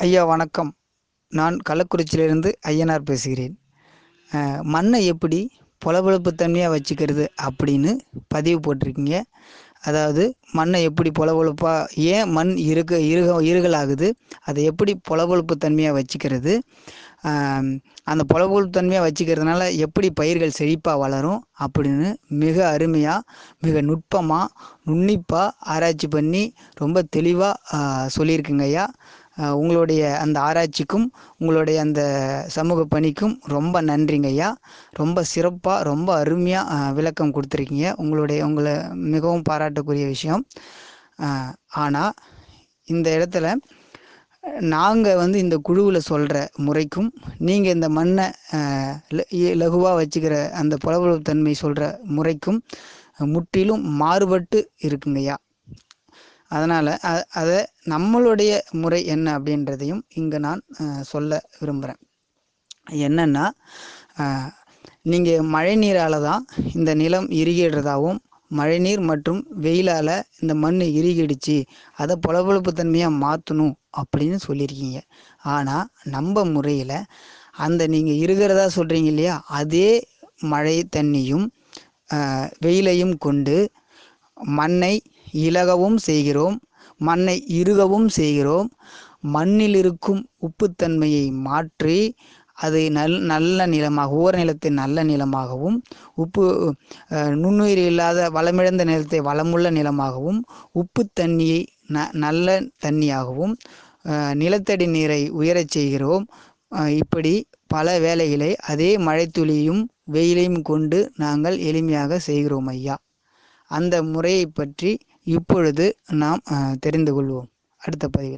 ஐயா வணக்கம் நான் கள்ளக்குறிச்சியிலிருந்து ஐயனார் பேசுகிறேன் அஹ், மண்ணை எப்படி பொலபொலப்பு தன்மையாக வச்சுக்கிறது அப்படின்னு பதிவு போட்டிருக்கீங்க அதாவது மண்ணை எப்படி பொலபொலப்பாக ஏன் மண் இருக இருக இருகலாகுது அதை எப்படி பொலபொலப்பு தன்மையாக வச்சுக்கிறது ஆம், அந்த பொலபொலப்பு தன்மையாக வச்சுக்கிறதுனால எப்படி பயிர்கள் செழிப்பாக வளரும் அப்படின்னு மிக அருமையாக மிக நுட்பமாக நுண்ணிப்பாக ஆராய்ச்சி பண்ணி ரொம்ப தெளிவாக சொல்லியிருக்குங்க ஐயா அஹ் உங்களுடைய அந்த ஆராய்ச்சிக்கும் உங்களுடைய அந்த சமூக பணிக்கும் ரொம்ப நன்றிங்க ஐயா ரொம்ப சிறப்பாக ரொம்ப அருமையாக விளக்கம் கொடுத்துருக்கீங்க உங்களுடைய உங்களை மிகவும் பாராட்டக்கூடிய விஷயம் ஆனால் இந்த இடத்துல நாங்கள் வந்து இந்த குழுவில் சொல்கிற முறைக்கும் நீங்கள் இந்த மண்ணை லகுவாக வச்சுக்கிற அந்த புலவலப்பு தன்மை சொல்கிற முறைக்கும் முற்றிலும் மாறுபட்டு இருக்குங்கய்யா அதனால் அதை நம்மளுடைய முறை என்ன அப்படின்றதையும் இங்கே நான் அஹ், சொல்ல விரும்புகிறேன் என்னென்னா நீங்கள் மழை நீரால் தான் இந்த நிலம் இறுகிடுறதாகவும் மழைநீர் மற்றும் வெயிலால் இந்த மண் இறுகிடுச்சு அதை பொலபொலப்பு தன்மையாக மாற்றணும் அப்படின்னு சொல்லியிருக்கீங்க ஆனால் நம்ம முறையில் அந்த நீங்கள் இருக்கிறதா சொல்கிறீங்க இல்லையா அதே மழை தண்ணியும் அஹ், வெயிலையும் கொண்டு மண்ணை இலகவும் செய்கிறோம் மண்ணை இறுகவும் செய்கிறோம் மண்ணில் இருக்கும் உப்புத்தன்மையை மாற்றி அதை நல் நல்ல நிலமாக ஓர் நிலத்தை நல்ல நிலமாகவும் உப்பு அஹ், நுண்ணுயிர் இல்லாத வளமிழந்த நிலத்தை வளமுள்ள நிலமாகவும் உப்பு தண்ணியை ந நல்ல தண்ணியாகவும் அஹ், நிலத்தடி நீரை உயரச் செய்கிறோம் அஹ், இப்படி பல வேலைகளை அதே மழைத்துளியும் வெயிலையும் கொண்டு நாங்கள் எளிமையாக செய்கிறோம் ஐயா அந்த முறையை பற்றி இப்பொழுது நாம் அஹ், தெரிந்து கொள்வோம் அடுத்த பதிவில்